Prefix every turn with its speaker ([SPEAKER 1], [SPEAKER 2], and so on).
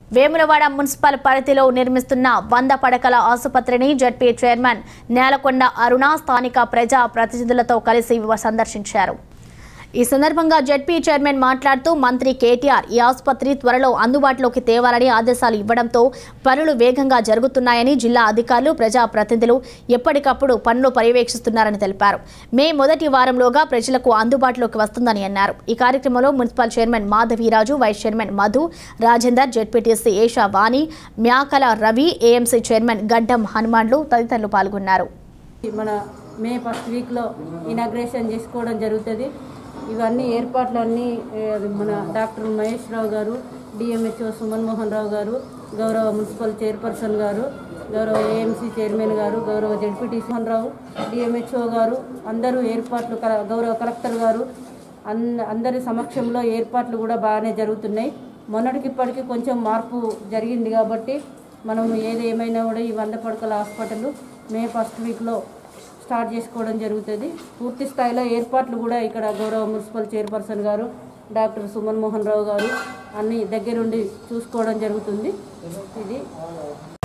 [SPEAKER 1] Vemulawada municipal పరిధిలో నిర్మిస్తున్న వంద పడకల ఆసుపత్రిని జడ్పీ చైర్మన్ నేలకొండ అరుణ స్థానిక ప్రజా ప్రతినిధులతో కలిసి సందర్శించారు ఈ సందర్భంగా జడ్పీ చైర్మన్ మాట్లాడుతూ మంత్రి కేటీఆర్ ఈ ఆసుపత్రి త్వరలో అందుబాటులోకి తేవాలని ఆదేశాలు ఇవ్వడంతో పనులు వేగంగా జరుగుతున్నాయని జిల్లా అధికారులు ప్రజా ప్రతినిధులు ఎప్పటికప్పుడు పనులు పర్యవేక్షిస్తున్నారని తెలిపారు మే మొదటి వారంలోగా ప్రజలకు అందుబాటులోకి వస్తుందని అన్నారు ఈ కార్యక్రమంలో municipal chairman Madhaviraju vice chairman Madhu Rajender ZPTC Esha Vani Myakala Ravi AMC chairman Gaddam Hanumanlu తదితరులు పాల్గొన్నారు
[SPEAKER 2] మన మే ఫస్ట్ వీక్లో ఇనాగ్రేషన్ చేసుకోవడం జరుగుతుంది ఇవన్నీ ఏర్పాట్లు అన్నీ ఏ, మన డాక్టర్ మహేష్ రావు గారు డిఎంహెచ్ఓ సుమన్ మోహన్ రావు గారు గౌరవ మున్సిపల్ చైర్పర్సన్ గారు గౌరవ ఏఎంసీ చైర్మన్ గారు గౌరవ జడ్పీటీ మోహన్ రావు డిఎంహెచ్ఓ గారు అందరూ ఏర్పాట్లు కల- గౌరవ కలెక్టర్ గారు అన్ అందరి సమక్షంలో ఏర్పాట్లు కూడా బాగానే జరుగుతున్నాయి మొన్నటికి ఇప్పటికి కొంచెం మార్పు జరిగింది కాబట్టి మనం ఏది ఏమైనా కూడా ఈ వంద పడకల హాస్పిటల్ మే ఫస్ట్ వీక్లో స్టార్ట్ చేసుకోవడం జరుగుతుంది పూర్తి స్థాయిలో ఏర్పాట్లు కూడా ఇక్కడ గౌరవ municipal chairperson garu doctor Suman Mohan Rao garu అన్ని దగ్గరుండి చూసుకోవడం జరుగుతుంది ఇది